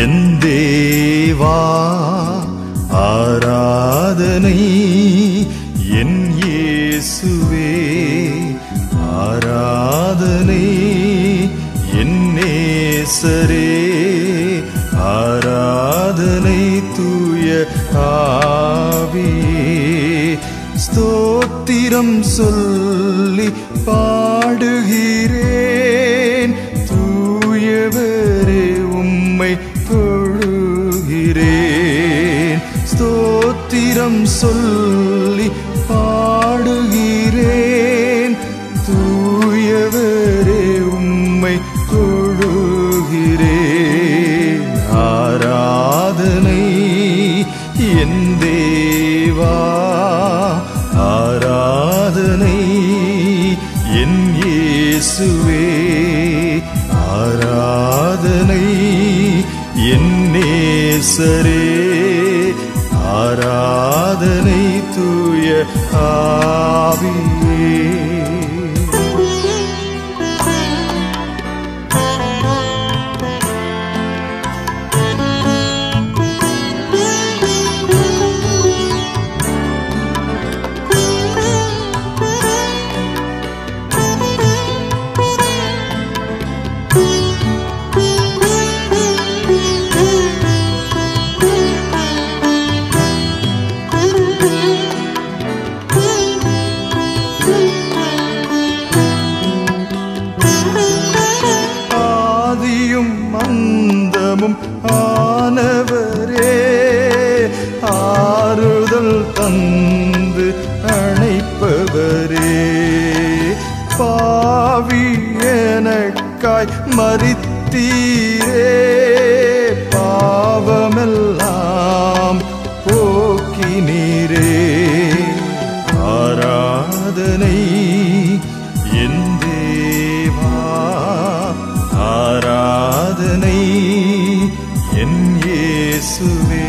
என் தேவா ஆராதனை என் இயேசுவே ஆராதனை என் நேசரே ஆராதனை தூய ஆவியே ஸ்தோத்திரம் சொல்லி பாடுகிறேன் தூயவரே உம்மை தொழுகிறேன் ஸ்தோத்திரம் சொல்லி பாடுகிறேன் தூயவரே உம்மை தொழுகிறேன் ஆராதனை என் தேவா ஆராதனை என் இயேசுவே ஆராதனை என் நேசரே ஆராதனை தூய ஆவியே ஆதியும் அந்தமும் ஆனவரே ஆறுதல் தந்து அணைப்பவரே பாவி எனக்காய் மறித்தீரே பாவமெல்லாம் போக்கினீரே ஆராதனை என் தேவா ஆராதனை என் இயேசுவே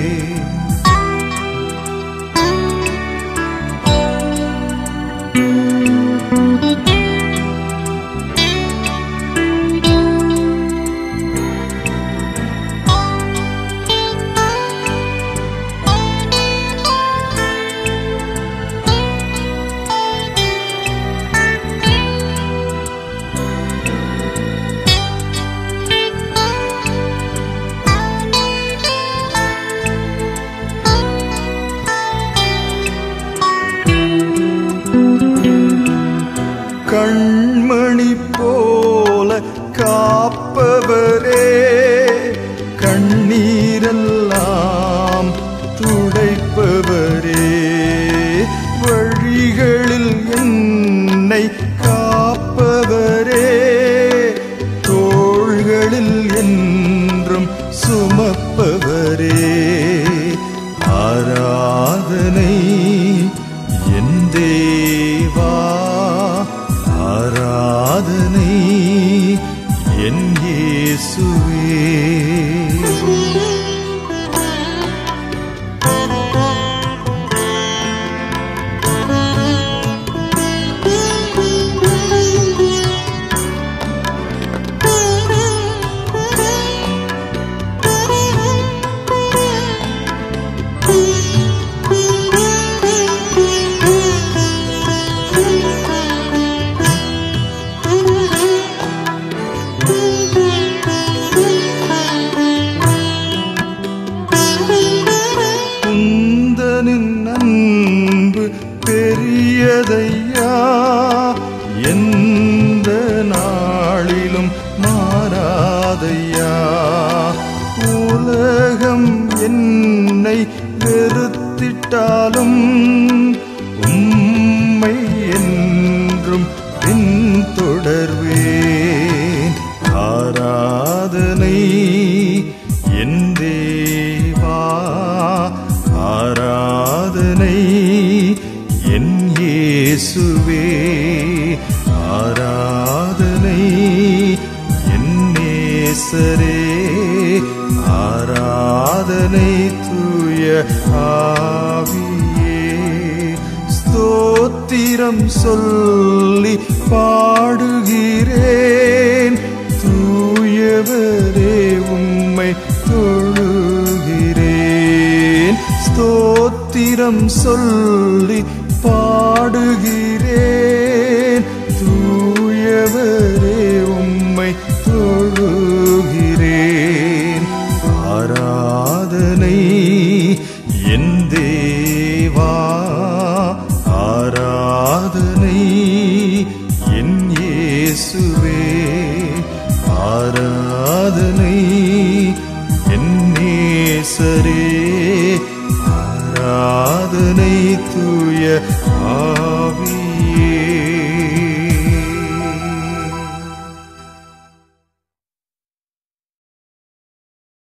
கண்மணி போல காப்பவரே கண்ணீரெல்லாம் துடைப்பவரே வழிகளில் என்னை காப்பவரே தோள்களில் என்றும் சுமப்பவரே ஆராதனை என் தேவா ஆராதனை என் இயேசுவே குந்தனின் அன்பு பெரியதையா எந்த நாளிலும் மாறாதையா உலகம் என்னை வெறுத்திட்டாலும் உம்மை என்றும் பின்தொடர்வேன் ஆராதனை என் தேவா ஆராதனை என் இயேசுவே ஆராதனை என் நேசரே ஆராதனை தூய ஆவியே ஸ்தோத்திரம் சொல்லி பாடுகிறேன் தூயவரே உம்மை கீதம் சொல்லி பாடுகிறேன் தூயவரே உம்மை தொழுகிறேன் ஆராதனை என் தேவா ஆராதனை என் இயேசுவே ஆராதனை என் நேசரே ஆராதனை தூய ஆவியே